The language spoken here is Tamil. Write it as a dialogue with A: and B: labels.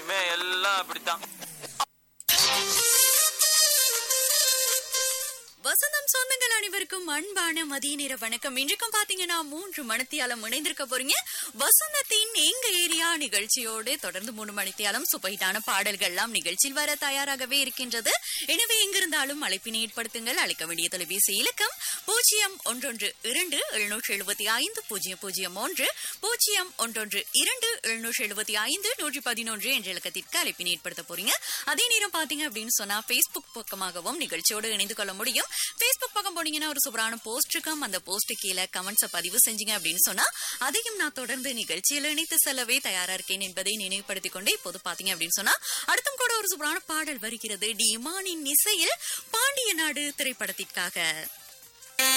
A: இனிமே எல்லாம் அப்படித்தான்
B: வசந்தம் சொந்தங்கள் அனைவருக்கும் அன்பான மதிய நேர வணக்கம் இன்றைக்கும் பாத்தீங்கன்னா மூன்று மணித்தியாலம் இணைந்திருக்க போறீங்க வசந்தத்தின் எங்க ஏரியா நிகழ்ச்சியோடு தொடர்ந்து மூணு மணித்தியாலம் சுப்பைட்டான பாடல்கள் எல்லாம் நிகழ்ச்சியில் வர தயாராகவே இருக்கின்றது எனவே எங்கிருந்தாலும் அழைப்பினை ஏற்படுத்துங்கள் அழைக்க வேண்டிய தொலைபேசி இலக்கம் பூஜ்ஜியம் ஒன்றொன்று இரண்டு எழுநூற்று எழுபத்தி ஐந்து பூஜ்ஜியம் பூஜ்ஜியம் ஒன்று பூஜ்ஜியம் ஒன்றொன்று இரண்டு எழுநூற்று எழுபத்தி ஐந்து நூற்றி பதினொன்று என்ற இலக்கத்திற்கு அழைப்பினை ஏற்படுத்த போறீங்க அதே நேரம் பாத்தீங்க அப்படின்னு சொன்னா Facebook பக்கமாகவும் நிகழ்ச்சியோடு இணைந்து கொள்ள முடியும் Facebook பக்கம் போனீங்கன்னா ஒரு சூப்பரான போஸ்ட் இருக்கும் அந்த போஸ்ட் கீழே கமெண்ட்ஸை பதிவு செஞ்சீங்க அப்படின்னு சொன்னா அதையும் நான் தொடர்ந்து நிகழ்ச்சியில் இணைத்து செல்லவே தயாரா இருக்கேன் என்பதை நினைவுபடுத்திக் கொண்டு இப்போது பாத்தீங்க அப்படின்னு சொன்னா அடுத்தும் கூட ஒரு சூப்பரான பாடல் வருகிறது டி இமானின் இசையில் பாண்டிய நாடு திரைப்படத்திற்காக